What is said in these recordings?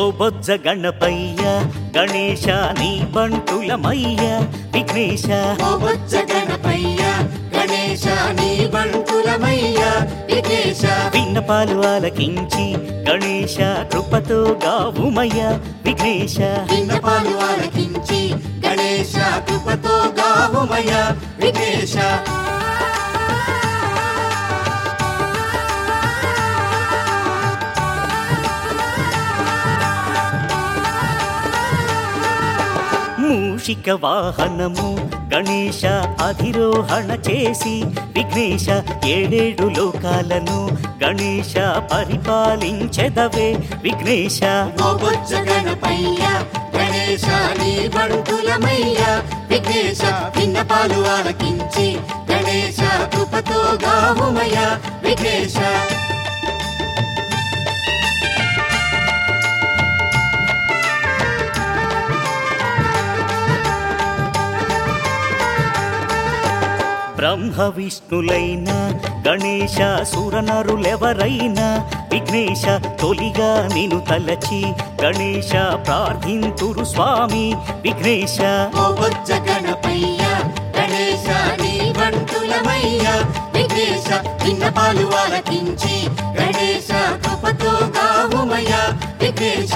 బొజ్జ గణపయ్య గణేశ నీ బంటులమయ్య విఘ్నేశ ఓ బొజ్జ గణపయ్య గణేశ నీ బంటులమయ్య విఘ్నేశ విన్నపాలు ఆలకించి గణేశ కృపతో గావుమయ్య విఘ్నేశ విన్నపాలు ఆలకించి గణేశ కృపతో గావుమయ విఘ్నేశ మూషిక వాహనము గణేశ అధిరోహణ చేసి విఘ్నేశ ఏడేడు లోకాలను గణేశ పరిపాలించెదవే విఘ్నేశ ఓ బొజ్జ గణపయ్య గణేశ నీ బంటులమయ్య విఘ్నేశ విన్నపాలు ఆలకించి గణేశ కృపతో గావుమయ విఘ్నేశ బ్రహ్మ విష్ణులైన గణేశ సురనరులెవరైనా విఘ్నేశ తొలిగా నిను తలచి గణేశ ప్రార్థింతురు స్వామి విఘ్నేశ ఓ బొజ్జ గణపయ్య గణేశ నీ బంటులమయ్య విఘ్నేశ విన్నపాలు ఆలకించి గణేశ కృపతో గావుమయ విఘ్నేశ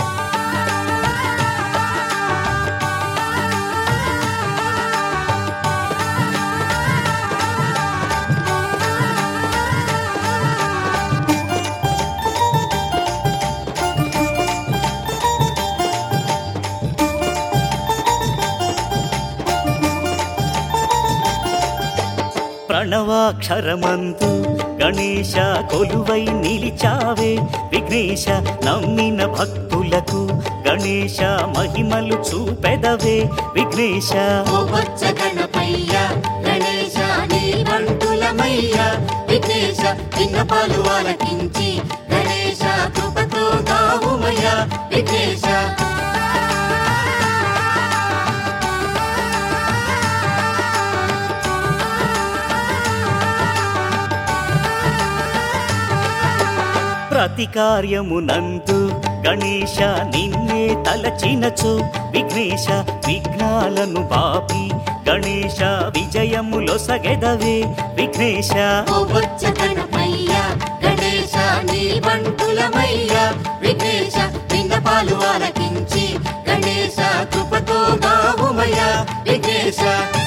ప్రణవాక్షరమందు గణేశ కొలువై నిలిచావే విఘ్నేశ నమ్మిన భక్తులకు గణేశ మహిమలు చూపెదవే విఘ్నేశ ఓ బొజ్జ గణపయ్య గణేశ నీ బంటులమయ్య విఘ్నేశ విన్నపాలు ఆలకించి గణేశ కృపతో గావుమయ విఘ్నేశ ప్రతి కార్యమునందు గణేశ నిన్నే తలచినచు విఘ్నేశ విఘ్నాలను బాపి గణేశ విజయములొసగెదవే విఘ్నేశ ఓ బొజ్జ గణపయ్య గణేశ నీ బంటులమయ్య విఘ్నేశ విన్నపాలు ఆలకించి గణేశ కృపతో గావుమయ విఘ్నేశ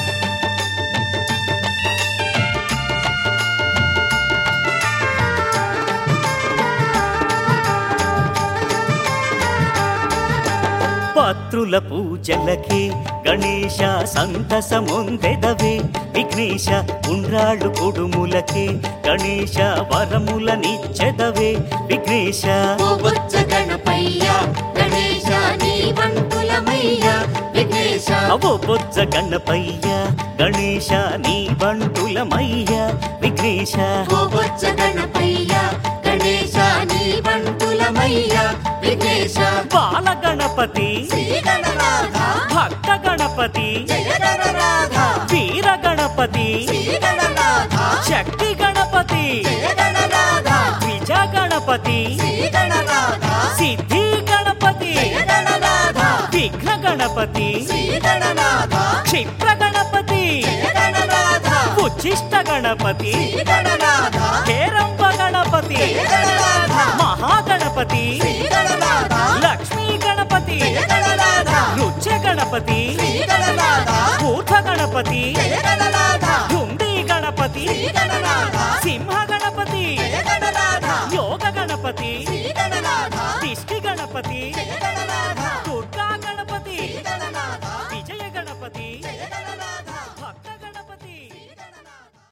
పత్రుల పూజలకే గణేశ సంతసముందెదవే విఘ్నేశ ఉండ్రాళ్ళు కుడుములకే గణేశ వరములనిచ్చెదవే విఘ్నేశ ఓ బొజ్జ గణపయ్య గణేశ నీ బంటులమయ్య విఘ్నేశ అవో బొజ్జ గణపయ్య గణేశ నీ బంటులమయ్య విఘ్నేశ ఓ బొజ్జ గణపయ్య గణేశ నీ బంటులమయ్య విఘ్నేశ బాల గణపతి శ్రీ గణనాథ భక్త గణపతి జయ గణనాథ వీర గణపతి శ్రీ గణనాథ శక్తి గణపతి జయ గణనాథ విజ గణపతి శ్రీ గణనాథ సిద్ధి గణపతి జయ గణనాథ విఘ్న గణపతి శ్రీ గణనాథ క్షిప్ర గణపతి జయ గణనాథ ఉచ్చిష్ట గణపతి శ్రీ గణనాథ హేరంబ గణపతి జయ గణనాథ మహాగణపతి శ్రీ గణనాథ లక్ష్మీ గణపతి జయ గణనాథ నృత్య గణపతి శ్రీ గణనాథ ఊర్ధ గణపతి జయ గణనాథ ఢుండి గణపతి శ్రీ గణనాథ సింహ గణపతి జయ గణనాథ యోగ గణపతి శ్రీ గణనాథ దిష్టి గణపతి జయ